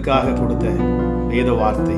எங்களுக்காக கொடுத்த வேத வார்த்தை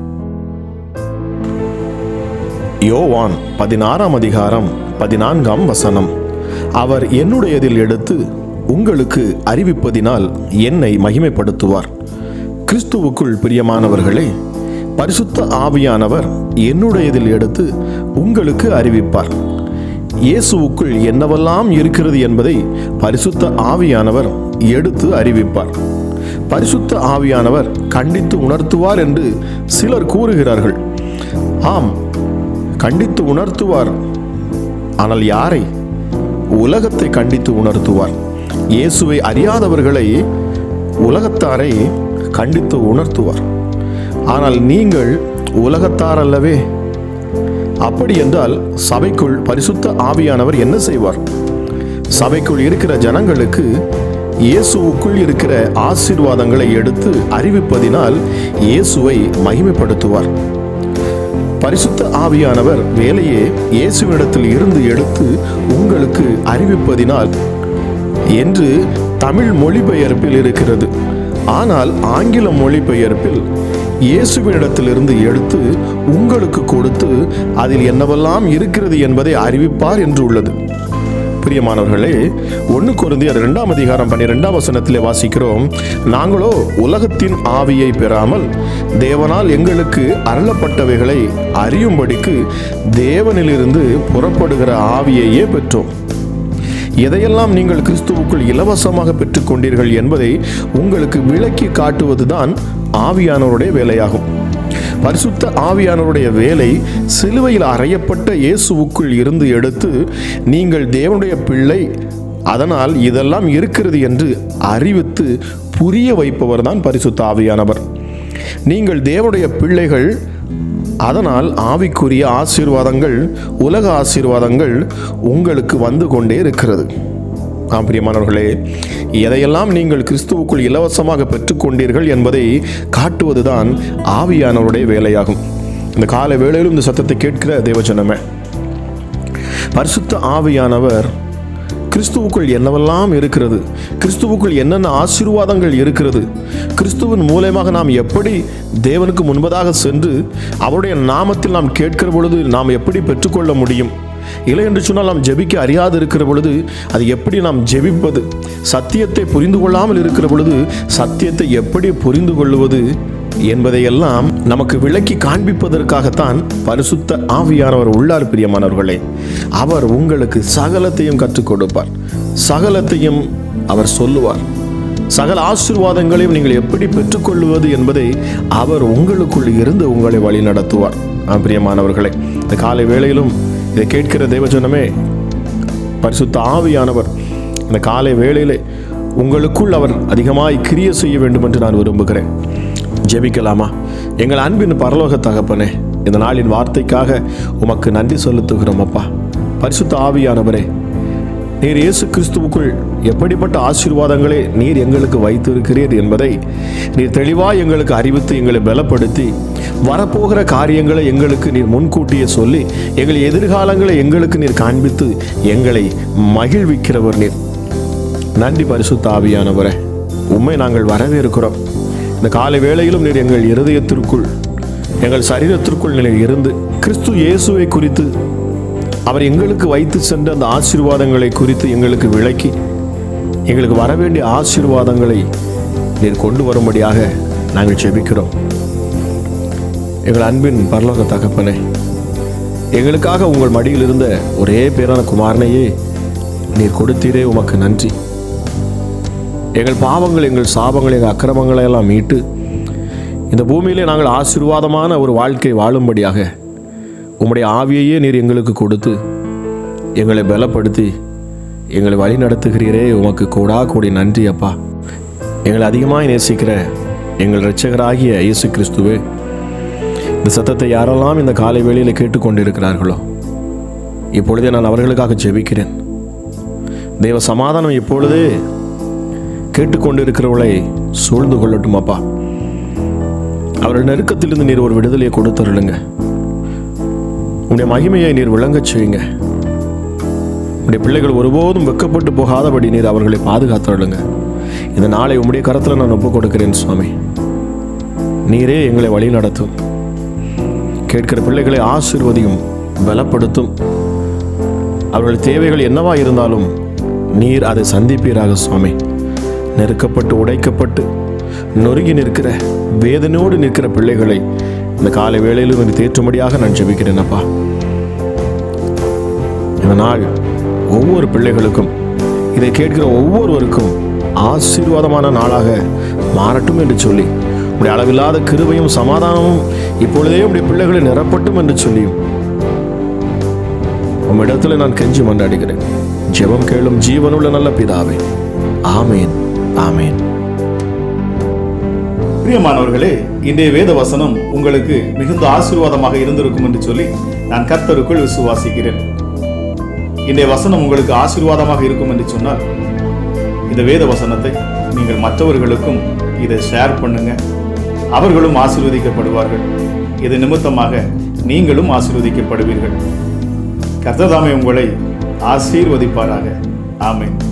யோவான் பதினாறாம் அதிகாரம் பதினான்காம் வசனம் அவர் என்னுடையதில் எடுத்து உங்களுக்கு அறிவிப்பதினால் என்னை மகிமைப்படுத்துவார் கிறிஸ்துவுக்குள் பிரியமானவர்களே பரிசுத்த ஆவியானவர் என்னுடையதில் எடுத்து உங்களுக்கு அறிவிப்பார் இயேசுவுக்குள் என்னவெல்லாம் இருக்கிறது என்பதை பரிசுத்த ஆவியானவர் எடுத்து அறிவிப்பார் பரிசுத்த ஆவியானவர் கண்டித்து உணர்த்துவார் என்று சிலர் கூறுகிறார்கள் ஆம் கண்டித்து உணர்த்துவார் ஆனால் யாரை உலகத்தை கண்டித்து உணர்த்துவார் இயேசுவை அறியாதவர்களை உலகத்தாரை கண்டித்து உணர்த்துவார் ஆனால் நீங்கள் உலகத்தார் அல்லவே அப்படி என்றால் சபைக்குள் பரிசுத்த ஆவியானவர் என்ன செய்வார் சபைக்குள் இருக்கிற ஜனங்களுக்கு இயேசுவுக்குள் இருக்கிற ஆசீர்வாதங்களை எடுத்து அறிவிப்பதினால் இயேசுவை மகிமைப்படுத்துவார் பரிசுத்த ஆவியானவர் வேலையே இயேசுவிடத்தில் இருந்து எடுத்து உங்களுக்கு அறிவிப்பதினால் என்று தமிழ் மொழிபெயர்ப்பில் இருக்கிறது ஆனால் ஆங்கில மொழிபெயர்ப்பில் இயேசுவினிடத்திலிருந்து எடுத்து உங்களுக்கு கொடுத்து அதில் என்னவெல்லாம் இருக்கிறது என்பதை அறிவிப்பார் என்று உள்ளது பிரியமானவர்களே ஒன்று குருந்தியர் இரண்டாம் அதிகாரம் பன்னிரெண்டாம் வசனத்திலே வாசிக்கிறோம் நாங்களோ உலகத்தின் ஆவியை பெறாமல் தேவனால் எங்களுக்கு அருளப்பட்டவைகளை அறியும்படிக்கு தேவனிலிருந்து புறப்படுகிற ஆவியையே பெற்றோம் எதையெல்லாம் நீங்கள் கிறிஸ்துவுக்குள் இலவசமாக பெற்றுக்கொண்டீர்கள் என்பதை உங்களுக்கு விளக்கி காட்டுவதுதான் ஆவியானவருடைய வேலையாகும் பரிசுத்த ஆவியானவருடைய வேலை சிலுவையில் அறையப்பட்ட இயேசுவுக்குள் இருந்து எடுத்து நீங்கள் தேவனுடைய பிள்ளை அதனால் இதெல்லாம் இருக்கிறது என்று அறிவித்து புரிய வைப்பவர் தான் பரிசுத்த ஆவியானவர் நீங்கள் தேவனுடைய பிள்ளைகள் அதனால் ஆவிக்குரிய ஆசீர்வாதங்கள் உலக ஆசீர்வாதங்கள் உங்களுக்கு வந்து கொண்டே இருக்கிறது ஆம் பிரியமானவர்களே எதையெல்லாம் நீங்கள் கிறிஸ்துவுக்குள் இலவசமாக பெற்றுக்கொண்டீர்கள் என்பதை காட்டுவதுதான் ஆவியானவருடைய வேலையாகும் இந்த கால வேளையிலும் இந்த சத்தத்தை கேட்கிற தேவஜனமே பரிசுத்த ஆவியானவர் கிறிஸ்துவுக்குள் என்னவெல்லாம் இருக்கிறது கிறிஸ்துவுக்குள் என்னென்ன ஆசீர்வாதங்கள் இருக்கிறது கிறிஸ்துவின் மூலயமாக நாம் எப்படி தேவனுக்கு முன்பதாக சென்று அவருடைய நாமத்தில் நாம் கேட்கிற பொழுது நாம் எப்படி பெற்றுக்கொள்ள முடியும் இல்லை என்று சொன்னால் நாம் ஜெபிக்க அறியாது இருக்கிற பொழுது அது எப்படி நாம் ஜெபிப்பது சத்தியத்தை புரிந்து கொள்ளாமல் இருக்கிற பொழுது சத்தியத்தை எப்படி புரிந்து கொள்வது என்பதையெல்லாம் நமக்கு விளக்கி காண்பிப்பதற்காகத்தான் பரிசுத்த ஆவியானவர் உள்ளார் பிரியமானவர்களே அவர் உங்களுக்கு சகலத்தையும் கற்றுக் கொடுப்பார் சகலத்தையும் அவர் சொல்லுவார் சகல ஆசீர்வாதங்களையும் நீங்கள் எப்படி பெற்றுக்கொள்வது என்பதை அவர் உங்களுக்குள் இருந்து உங்களை வழி நடத்துவார் ஆம் பிரியமானவர்களே இந்த காலை வேளையிலும் இதை கேட்கிற தேவஜனமே பரிசுத்த ஆவியானவர் இந்த காலை வேளையிலே உங்களுக்குள் அவர் அதிகமாய் கிரிய செய்ய வேண்டும் என்று நான் விரும்புகிறேன் ஜெபிக்கலாமா எங்கள் அன்பின் பரலோக தகப்பனே இந்த நாளின் வார்த்தைக்காக உமக்கு நன்றி செலுத்துகிறோம் அப்பா பரிசுத்த ஆவியானவரே நீர் இயேசு கிறிஸ்துவுக்குள் எப்படிப்பட்ட ஆசீர்வாதங்களை நீர் எங்களுக்கு வைத்திருக்கிறீர் என்பதை நீர் தெளிவாய் எங்களுக்கு அறிவித்து எங்களை பலப்படுத்தி வரப்போகிற காரியங்களை எங்களுக்கு நீர் முன்கூட்டியே சொல்லி எங்கள் எதிர்காலங்களை எங்களுக்கு நீர் காண்பித்து எங்களை மகிழ்விக்கிறவர் நீர் நன்றி பரிசுத்த ஆவியானவரே உண்மை நாங்கள் வரவேற்கிறோம் இந்த காலை வேளையிலும் நீர் எங்கள் இருதயத்திற்குள் எங்கள் சரீரத்திற்குள் நீர் இருந்து கிறிஸ்து இயேசுவை குறித்து அவர் எங்களுக்கு வைத்து சென்ற அந்த ஆசீர்வாதங்களை குறித்து எங்களுக்கு விளக்கி எங்களுக்கு வரவேண்டிய ஆசீர்வாதங்களை நீர் கொண்டு வரும்படியாக நாங்கள் ஜெபிக்கிறோம் எங்கள் அன்பின் பரலோக தகப்பனே எங்களுக்காக உங்கள் மடியில் இருந்த ஒரே பேரான குமாரனையே நீர் கொடுத்தீரே உமக்கு நன்றி எங்கள் பாவங்கள் எங்கள் சாபங்கள் எங்கள் அக்கிரமங்களை எல்லாம் மீட்டு இந்த பூமியிலே நாங்கள் ஆசீர்வாதமான ஒரு வாழ்க்கை வாழும்படியாக உம்முடைய ஆவியையே நீர் எங்களுக்கு கொடுத்து எங்களை பலப்படுத்தி எங்களை வழி நடத்துகிறீரே உமக்கு கூடா கூடி நன்றி அப்பா எங்களை அதிகமாக நேசிக்கிற எங்கள் இரட்சகராகிய இயேசு கிறிஸ்துவே இந்த சத்தத்தை யாரெல்லாம் இந்த காலை வேளையில் கேட்டுக்கொண்டிருக்கிறார்களோ இப்பொழுதே நான் அவர்களுக்காக ஜெபிக்கிறேன் தேவ சமாதானம் இப்பொழுதே கேட்டுக்கொண்டிருக்கிறவளை சூழ்ந்து கொள்ளட்டும் அப்பா அவர்கள் நெருக்கத்திலிருந்து நீர் ஒரு விடுதலையை கொடுத்தருளுங்க உன்னுடைய மகிமையை நீர் விளங்கச் செய்யுங்க உடைய பிள்ளைகள் ஒருபோதும் வெக்கப்பட்டு போகாதபடி நீர் அவர்களை பாதுகாத்தருளுங்க இந்த நாளை உம்முடைய கரத்தில் நான் ஒப்புக் கொடுக்கிறேன் சுவாமி நீரே எங்களை வழி நடத்தும் கேட்கிற பிள்ளைகளை ஆசிர்வதியும் பலப்படுத்தும் அவர்கள் தேவைகள் என்னவா இருந்தாலும் நீர் அதை சந்திப்பீராக சுவாமி நெருக்கப்பட்டு உடைக்கப்பட்டு நொறுங்கி நிற்கிற வேதனையோடு நிற்கிற பிள்ளைகளை இந்த காலை வேளையிலும் நீர் தேற்றும்படியாக நான் ஜெபிக்கிறேன் அப்பா இந்த நாள் ஒவ்வொரு பிள்ளைகளுக்கும் இதை கேட்கிற ஒவ்வொருவருக்கும் ஆசீர்வாதமான நாளாக மாறட்டும் என்று சொல்லி உடைய அளவில்லாத கிருபையும் சமாதானமும் இப்பொழுதே உடைய பிள்ளைகளை நிரப்பட்டும் என்று சொல்லியும் உம்மிடத்தில் நான் கெஞ்சி மன்றாடுகிறேன் ஜெபம் கேளும் ஜீவனுள்ள நல்ல பிதாவே ஆமேன் ஆமேன் பிரியமானவர்களே இன்றைய வேத வசனம் உங்களுக்கு மிகுந்த ஆசீர்வாதமாக இருந்திருக்கும் என்று சொல்லி நான் கர்த்தருக்குள் விசுவாசிக்கிறேன் இன்றைய வசனம் உங்களுக்கு ஆசீர்வாதமாக இருக்கும் என்று சொன்னால் இந்த வேத வசனத்தை நீங்கள் மற்றவர்களுக்கும் இதை ஷேர் பண்ணுங்க அவர்களும் ஆசீர்வதிக்கப்படுவார்கள் இது நிமித்தமாக நீங்களும் ஆசீர்வதிக்கப்படுவீர்கள் கர்த்ததாமே உங்களை ஆசீர்வதிப்பாராக ஆமென்